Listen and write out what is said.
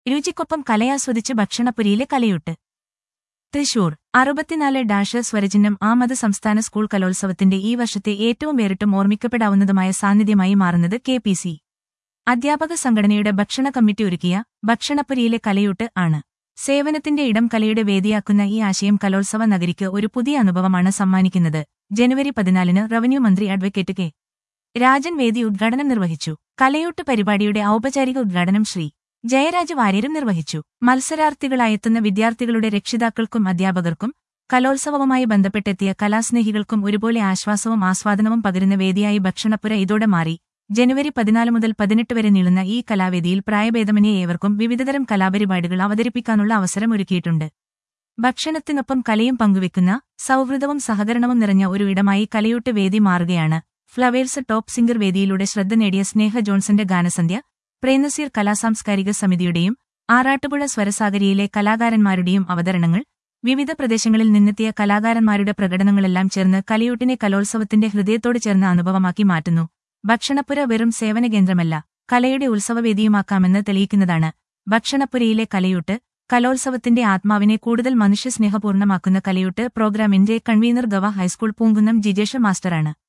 രുചിക്കൊപ്പം കലയാസ്വദിച്ച് ഭക്ഷണപ്പുരിയിലെ കലയൂട്ട് തൃശൂർ അറുപത്തിനാല് ഡാഷ് സ്വരചിഹ്നം ആമത് സംസ്ഥാന സ്കൂൾ കലോത്സവത്തിന്റെ ഈ വർഷത്തെ ഏറ്റവും വേറിട്ടും ഓർമ്മിക്കപ്പെടാവുന്നതുമായ സാന്നിധ്യമായി മാറുന്നത് കെ പി സി അധ്യാപക സംഘടനയുടെ ഭക്ഷണ കമ്മിറ്റി ഒരുക്കിയ ഭക്ഷണപ്പുരിയിലെ കലയൂട്ട് ആണ് സേവനത്തിന്റെ ഇടം കലയുടെ വേദിയാക്കുന്ന ഈ ആശയം കലോത്സവ നഗരിക്ക് ഒരു പുതിയ അനുഭവമാണ് സമ്മാനിക്കുന്നത് ജനുവരി പതിനാലിന് റവന്യൂ മന്ത്രി അഡ്വക്കേറ്റ് കെ രാജൻ വേദി ഉദ്ഘാടനം നിർവഹിച്ചു കലയൂട്ട് പരിപാടിയുടെ ഔപചാരിക ഉദ്ഘാടനം ശ്രീ ജയരാജ് വാര്യരും നിർവഹിച്ചു മത്സരാർത്ഥികളായെത്തുന്ന വിദ്യാർത്ഥികളുടെ രക്ഷിതാക്കൾക്കും അധ്യാപകർക്കും കലോത്സവവുമായി ബന്ധപ്പെട്ടെത്തിയ കലാസ്നേഹികൾക്കും ഒരുപോലെ ആശ്വാസവും ആസ്വാദനവും പകരുന്ന വേദിയായി ഭക്ഷണപ്പുര ഇതോടെ മാറി ജനുവരി പതിനാല് മുതൽ പതിനെട്ട് വരെ നീളുന്ന ഈ കലാവേദിയിൽ പ്രായഭേദമന്യേ ഏവർക്കും വിവിധതരം കലാപരിപാടികൾ അവതരിപ്പിക്കാനുള്ള അവസരം ഒരുക്കിയിട്ടുണ്ട് ഭക്ഷണത്തിനൊപ്പം കലയും പങ്കുവെക്കുന്ന സൗഹൃദവും സഹകരണവും നിറഞ്ഞ ഒരു ഇടമായി കലയൂട്ട് വേദി മാറുകയാണ് ഫ്ലവേഴ്സ് ടോപ്പ് സിംഗർ വേദിയിലൂടെ ശ്രദ്ധ നേടിയ സ്നേഹ ജോൺസന്റെ ഗാനസന്ധ്യ പ്രേംനസീർ കലാസാംസ്കാരിക സമിതിയുടെയും ആറാട്ടുപുഴ സ്വരസാഗരിയിലെ കലാകാരന്മാരുടെയും അവതരണങ്ങൾ വിവിധ പ്രദേശങ്ങളിൽ നിന്നെത്തിയ കലാകാരന്മാരുടെ പ്രകടനങ്ങളെല്ലാം ചേർന്ന് കലയൂട്ടിനെ കലോത്സവത്തിന്റെ ഹൃദയത്തോട് ചേർന്ന അനുഭവമാക്കി മാറ്റുന്നു ഭക്ഷണപ്പുര വെറും സേവന കേന്ദ്രമല്ല കലയുടെ ഉത്സവവേദിയുമാക്കാമെന്ന് തെളിയിക്കുന്നതാണ് ഭക്ഷണപ്പുരയിലെ കലയൂട്ട് കലോത്സവത്തിന്റെ ആത്മാവിനെ കൂടുതൽ മനുഷ്യസ്നേഹപൂർണ്ണമാക്കുന്ന കലയൂട്ട് പ്രോഗ്രാമിന്റെ കൺവീനർ ഗവ ഹൈസ്കൂൾ പൂങ്കുന്നം ജിജേഷ് മാസ്റ്ററാണ്